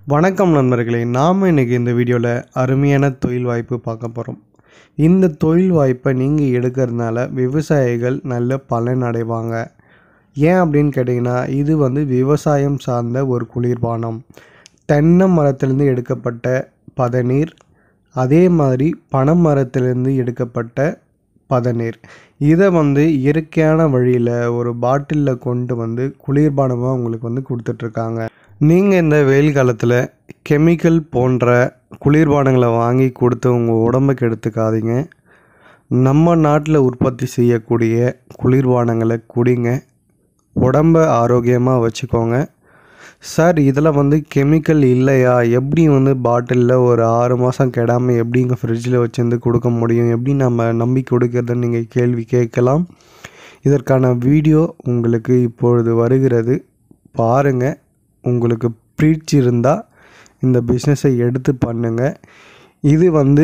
வணக்கம் நண்பர்களே நாம் இன்றைக்கி இந்த வீடியோவில் அருமையான தொழில் வாய்ப்பு பார்க்க போகிறோம் இந்த தொழில் வாய்ப்பை நீங்கள் எடுக்கிறதுனால விவசாயிகள் நல்ல பலன் அடைவாங்க ஏன் அப்படின்னு கேட்டிங்கன்னா இது வந்து விவசாயம் சார்ந்த ஒரு குளிர்பானம் தென்னை மரத்திலிருந்து எடுக்கப்பட்ட பதநீர் அதே மாதிரி பனை மரத்திலிருந்து எடுக்கப்பட்ட பதநீர் இதை வந்து இயற்கையான வழியில் ஒரு பாட்டிலில் கொண்டு வந்து குளிர்பானமாக உங்களுக்கு வந்து கொடுத்துட்ருக்காங்க நீங்கள் இந்த வெயில் காலத்தில் கெமிக்கல் போன்ற குளிர்பானங்களை வாங்கி கொடுத்து உங்கள் உடம்புக்கு எடுத்துக்காதீங்க நம்ம நாட்டில் உற்பத்தி செய்யக்கூடிய குளிர்பானங்களை குடிங்க உடம்பை ஆரோக்கியமாக வச்சுக்கோங்க சார் இதில் வந்து கெமிக்கல் இல்லையா எப்படி வந்து பாட்டிலில் ஒரு ஆறு மாதம் கெடாமல் எப்படிங்க ஃப்ரிட்ஜில் வச்சுருந்து கொடுக்க முடியும் எப்படி நம்ம நம்பி கொடுக்கறதுன்னு நீங்கள் கேள்வி கேட்கலாம் இதற்கான வீடியோ உங்களுக்கு இப்பொழுது வருகிறது பாருங்கள் உங்களுக்கு பிடிச்சிருந்தால் இந்த பிஸ்னஸை எடுத்து பண்ணுங்கள் இது வந்து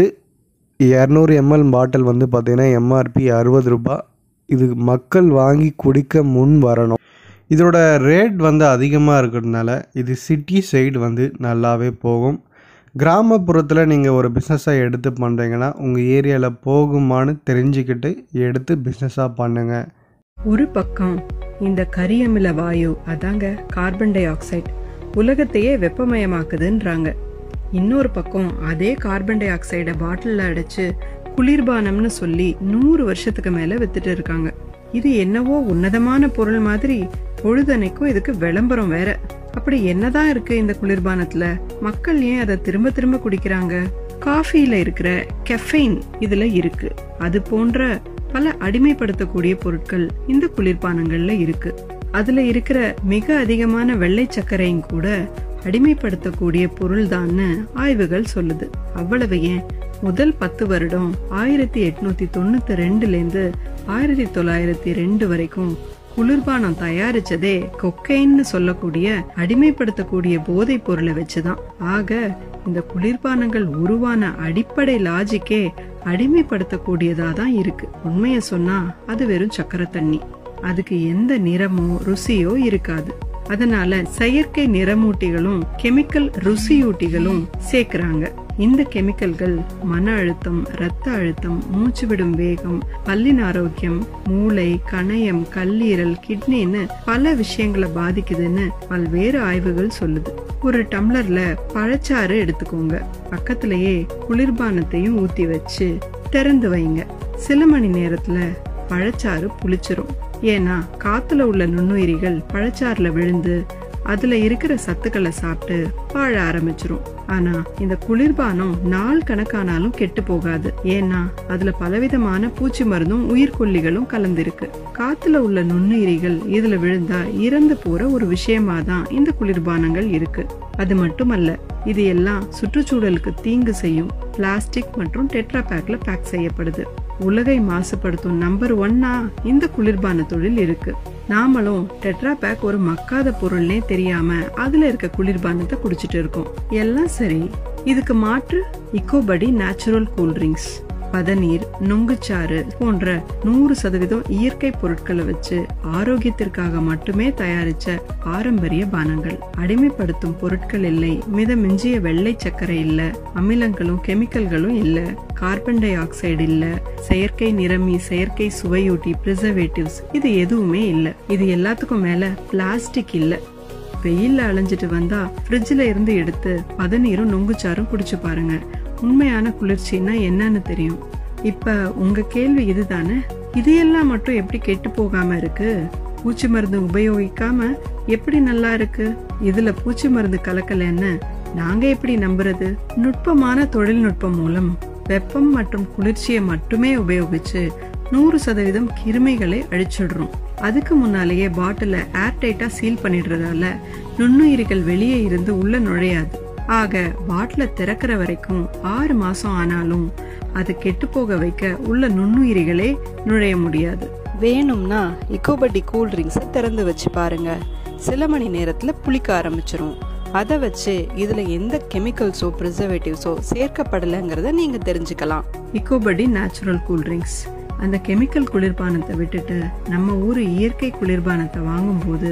இரநூறு எம்எல் பாட்டில் வந்து பார்த்திங்கன்னா எம்ஆர்பி அறுபது ரூபாய் இது மக்கள் வாங்கி குடிக்க முன் வரணும் இதோட ரேட் வந்து அதிகமாக இருக்கிறதுனால இது சிட்டி சைடு வந்து நல்லாவே போகும் கிராமப்புறத்தில் நீங்கள் ஒரு பிஸ்னஸாக எடுத்து பண்ணுறீங்கன்னா உங்கள் ஏரியாவில் போகுமான்னு தெரிஞ்சுக்கிட்டு எடுத்து பிஸ்னஸாக பண்ணுங்கள் ஒரு பக்கம் இந்த கரியமில வாயு அதாங்க கார்பன் டை ஆக்சைடு உலகத்தையே வெப்பமயமாக்குதுன்றாங்க இன்னொரு பக்கம் அதே கார்பன் டை ஆக்சைடை பாட்டிலில் அடைச்சு குளிர்பானம்னு சொல்லி நூறு வருஷத்துக்கு மேல வித்துட்டு இருக்காங்க இது என்னவோ உன்னதமான பொருள் மாதிரி பொழுதனைக்கும் இதுக்கு விளம்பரம் வேற அப்படி என்னதான் இருக்கு இந்த குளிர்பானத்துல மக்கள் ஏன் அதை திரும்ப திரும்ப குடிக்கிறாங்க காஃபில இருக்கிற கெஃபைன் இதுல இருக்கு அது போன்ற பல அடிமைப்படுத்தக்கூடிய பொருட்கள் இந்த குளிர்பானங்கள்ல இருக்கு அதுல இருக்கிற மிக அதிகமான வெள்ளை சர்க்கரையும் கூட அடிமைப்படுத்தக்கூடிய பொருள்தான்னு ஆய்வுகள் சொல்லுது அவ்வளவு ஏன் முதல் பத்து வருடம் ஆயிரத்தி எட்நூத்தி தொண்ணூத்தி ரெண்டுல இருந்து ஆயிரத்தி தொள்ளாயிரத்தி ரெண்டு வரைக்கும் குளிர்பானம் தயாரிச்சதே கொக்கைன்னு சொல்லக்கூடிய அடிமைப்படுத்தக்கூடிய போதைப் பொருளை வச்சுதான் ஆக இந்த குளிர்பானங்கள் உருவான அடிப்படை லாஜிக்கே அடிமைப்படுத்தக்கூடியதா தான் இருக்கு உண்மைய சொன்னா அது வெறும் சக்கரை தண்ணி அதுக்கு எந்த நிறமோ ருசியோ இருக்காது அதனால செயற்கை நிறமூட்டிகளும் கெமிக்கல் ருசியூட்டிகளும் சேர்க்கிறாங்க இந்த கெமிக்கல்கள் மன அழுத்தம் ரத்த அழுத்தம் மூச்சு விடும் வேகம் பல்லின் ஆரோக்கியம் மூளை கணையம் கல்லீரல் கிட்னின்னு பல விஷயங்களை பாதிக்குதுன்னு பல்வேறு ஆய்வுகள் சொல்லுது ஒரு டம்ளர்ல பழச்சாறு எடுத்துக்கோங்க பக்கத்திலேயே குளிர்பானத்தையும் ஊத்தி வச்சு திறந்து வைங்க சில மணி நேரத்துல பழச்சாறு புளிச்சிரும் ஏன்னா காத்துல உள்ள நுண்ணுயிரிகள் பழச்சாறுல விழுந்து அதுல இருக்கிற சத்துக்களை சாப்பிட்டு வாழ ஆரம்பிச்சிரும் ஆனா இந்த குளிர்பானம் நாள் கணக்கானாலும் கெட்டு போகாது ஏன்னா அதுல பலவிதமான பூச்சி மருந்தும் உயிர்கொல்லிகளும் கலந்திருக்கு காத்துல உள்ள நுண்ணுயிரிகள் இதுல விழுந்தா இறந்து போற ஒரு விஷயமா தான் இந்த குளிர்பானங்கள் இருக்கு அது மட்டுமல்ல இது எல்லாம் சுற்றுச்சூழலுக்கு தீங்கு செய்யும் பிளாஸ்டிக் மற்றும் டெட்ரா பேக்ல பேக் செய்யப்படுது உலகை மாசுபடுத்தும் நம்பர் ஒன்னா இந்த குளிர்பான தொழில் இருக்கு நாமளும் டெட்ரா பேக் ஒரு மக்காத பொருள்னே தெரியாம அதுல இருக்க குளிர்பானத்தை குடிச்சிட்டு இருக்கோம் எல்லாம் சரி இதுக்கு மாற்று இக்கோபடி நேச்சுரல் கூல்ட்ரிங்க்ஸ் பதநீர் நுங்குச்சாறு போன்ற நூறு சதவீதம் இயற்கை பொருட்களை வச்சு ஆரோக்கியத்திற்காக மட்டுமே தயாரிச்ச பாரம்பரிய பானங்கள் அடிமைப்படுத்தும் பொருட்கள் இல்லை மிதமிஞ்சிய வெள்ளை சர்க்கரை இல்ல அமிலங்களும் கெமிக்கல்களும் இல்ல கார்பன் டை ஆக்சைடு இல்ல செயற்கை நிறமி செயற்கை சுவையூட்டி பிரிசர்வேட்டிவ்ஸ் இது எதுவுமே இல்ல இது எல்லாத்துக்கும் மேல பிளாஸ்டிக் இல்ல வெயில்ல அலைஞ்சிட்டு வந்தா ஃப்ரிட்ஜில் இருந்து எடுத்து பதநீரும் நொங்குச்சாரும் குடிச்சு பாருங்க உண்மையான குளிர்ச்சின்னா என்னன்னு தெரியும் இப்ப உங்க கேள்வி இதுதானே இது எல்லாம் மட்டும் எப்படி கெட்டு போகாம இருக்கு பூச்சி மருந்து உபயோகிக்காம எப்படி நல்லா இருக்கு இதுல பூச்சி மருந்து கலக்கலன்னு நாங்க எப்படி நம்புறது நுட்பமான தொழில்நுட்பம் மூலம் வெப்பம் மற்றும் குளிர்ச்சியை மட்டுமே உபயோகிச்சு நூறு சதவீதம் கிருமிகளை அழிச்சிடுறோம் அதுக்கு முன்னாலேயே பாட்டில ஏர்டைட்டா சீல் பண்ணிடுறதால நுண்ணுயிரிகள் வெளியே இருந்து உள்ள நுழையாது ஆக பாட்டில திறக்கிற வரைக்கும் ஆறு மாசம் ஆனாலும் அது கெட்டு போக வைக்க உள்ள நுண்ணுயிரிகளே நுழைய முடியாது வேணும்னா இக்கோபட்டி கூல் ட்ரிங்க்ஸை திறந்து வச்சு பாருங்க சில மணி நேரத்தில் புளிக்க ஆரம்பிச்சிரும் அதை வச்சு இதில் எந்த கெமிக்கல்ஸோ ப்ரிசர்வேட்டிவ்ஸோ சேர்க்கப்படலைங்கிறத நீங்கள் தெரிஞ்சுக்கலாம் இக்கோபடி நேச்சுரல் கூல்ட்ரிங்க்ஸ் அந்த கெமிக்கல் குளிர்பானத்தை விட்டுட்டு நம்ம ஊர் இயற்கை குளிர்பானத்தை வாங்கும்போது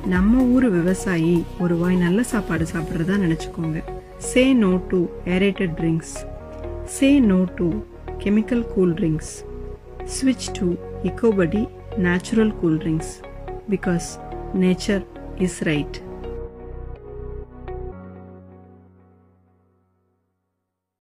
நம்ம ஊர் விவசாயி ஒரு வாய் நல்ல சாப்பாடு சாப்பிட்றதா நினச்சிக்கோங்க say no to aerated drinks say no to chemical cool drinks ஸ்விட்ச் டு இக்கோபடி natural cool drinks because nature is right